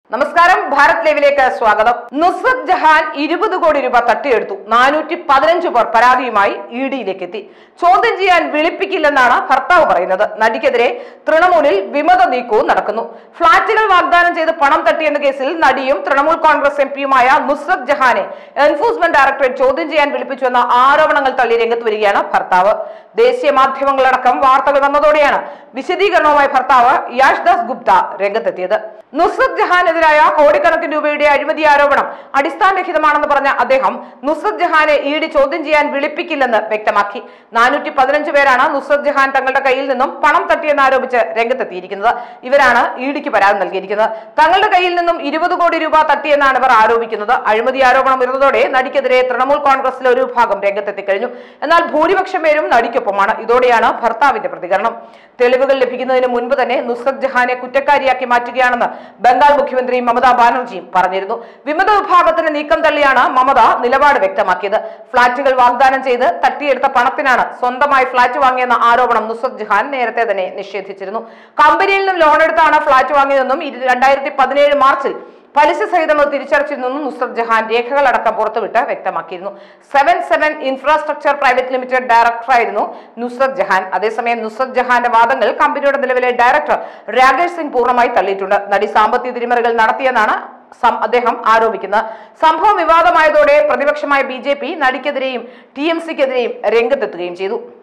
നമസ്കാരം ഭാരത് ലൈവിലേക്ക് സ്വാഗതം നുസ്രത് ജഹാൻ ഇരുപത് കോടി രൂപ തട്ടിയെടുത്തു നാനൂറ്റി പതിനഞ്ച് പേർ പരാതിയുമായി ഇ ഡിയിലേക്ക് എത്തി ചോദ്യം ചെയ്യാൻ വിളിപ്പിക്കില്ലെന്നാണ് ഭർത്താവ് പറയുന്നത് നടിക്കെതിരെ തൃണമൂലിൽ വിമത നീക്കവും നടക്കുന്നു ഫ്ളാറ്റുകൾ വാഗ്ദാനം ചെയ്ത് പണം തട്ടിയെന്ന കേസിൽ നടിയും തൃണമൂൽ കോൺഗ്രസ് എം പിയുമായ നുസ്രത് ജഹാനെ എൻഫോഴ്സ്മെന്റ് ഡയറക്ടറേറ്റ് ചോദ്യം ചെയ്യാൻ വിളിപ്പിച്ചുവെന്ന ആരോപണങ്ങൾ തള്ളി രംഗത്ത് വരികയാണ് ഭർത്താവ് ദേശീയ മാധ്യമങ്ങളടക്കം വാർത്തകൾ വന്നതോടെയാണ് വിശദീകരണവുമായി ഭർത്താവ് യാഷ് ദാസ് ഗുപ്ത രംഗത്തെത്തിയത് നുസ്രത് ജഹാനെതിരായ കോടിക്കണക്കിന് രൂപയുടെ അഴിമതി ആരോപണം അടിസ്ഥാനരഹിതമാണെന്ന് പറഞ്ഞ അദ്ദേഹം നുസ്രത് ജഹാനെ ഇ ഡി ചോദ്യം ചെയ്യാൻ വിളിപ്പിക്കില്ലെന്ന് വ്യക്തമാക്കി നാനൂറ്റി പതിനഞ്ച് പേരാണ് നുസ്രത് ജഹാൻ തങ്ങളുടെ കയ്യിൽ നിന്നും പണം തട്ടിയെന്ന് ആരോപിച്ച് രംഗത്തെത്തിയിരിക്കുന്നത് ഇവരാണ് ഇ ഡിക്ക് പരാതി നൽകിയിരിക്കുന്നത് തങ്ങളുടെ കയ്യിൽ നിന്നും ഇരുപത് കോടി രൂപ തട്ടിയെന്നാണ് ഇവർ ആരോപിക്കുന്നത് അഴിമതി ആരോപണം വരുന്നതോടെ നടിക്കെതിരെ തൃണമൂൽ കോൺഗ്രസിലെ ഒരു വിഭാഗം രംഗത്തെത്തിക്കഴിഞ്ഞു എന്നാൽ ഭൂരിപക്ഷം പേരും നടിക്കൊപ്പമാണ് ഇതോടെയാണ് ഭർത്താവിന്റെ പ്രതികരണം തെളിവുകൾ ലഭിക്കുന്നതിന് മുൻപ് തന്നെ നുസ്രത് ജഹാനെ കുറ്റക്കാരിയാക്കി മാറ്റുകയാണെന്ന് ബംഗാൾ മുഖ്യമന്ത്രി മമതാ ബാനർജിയും പറഞ്ഞിരുന്നു വിമത വിഭാഗത്തിന് നീക്കം തള്ളിയാണ് മമത നിലപാട് വ്യക്തമാക്കിയത് ഫ്ളാറ്റുകൾ വാഗ്ദാനം ചെയ്ത് തട്ടിയെടുത്ത പണത്തിനാണ് സ്വന്തമായി ഫ്ളാറ്റ് വാങ്ങിയെന്ന ആരോപണം നുസ്രത് ജഹാൻ നേരത്തെ തന്നെ നിഷേധിച്ചിരുന്നു കമ്പനിയിൽ നിന്നും ലോൺ എടുത്താണ് ഫ്ളാറ്റ് വാങ്ങിയതെന്നും ഇത് രണ്ടായിരത്തി പതിനേഴ് മാർച്ചിൽ പലിശ സഹിതം അത് തിരിച്ചടച്ചിരുന്നെന്നും നുസ്രത് ജഹാൻ രേഖകളടക്കം പുറത്തുവിട്ട് വ്യക്തമാക്കിയിരുന്നു seven seven infrastructure private limited ഡയറക്ടറായിരുന്നു നുസ്രത് ജഹാൻ അതേസമയം നുസ്രത് ജഹാന്റെ വാദങ്ങൾ കമ്പനിയുടെ നിലവിലെ ഡയറക്ടർ രാകേഷ് സിംഗ് പൂർണ്ണമായി തള്ളിയിട്ടുണ്ട് നടി സാമ്പത്തിക തിരിമറികൾ നടത്തിയെന്നാണ് സം- അദ്ദേഹം ആരോപിക്കുന്നത് സംഭവം വിവാദമായതോടെ പ്രതിപക്ഷമായ ബി ജെ പി നടിക്കെതിരെയും ടി എം സിക്കെതിരെയും രംഗത്തെത്തുകയും ചെയ്തു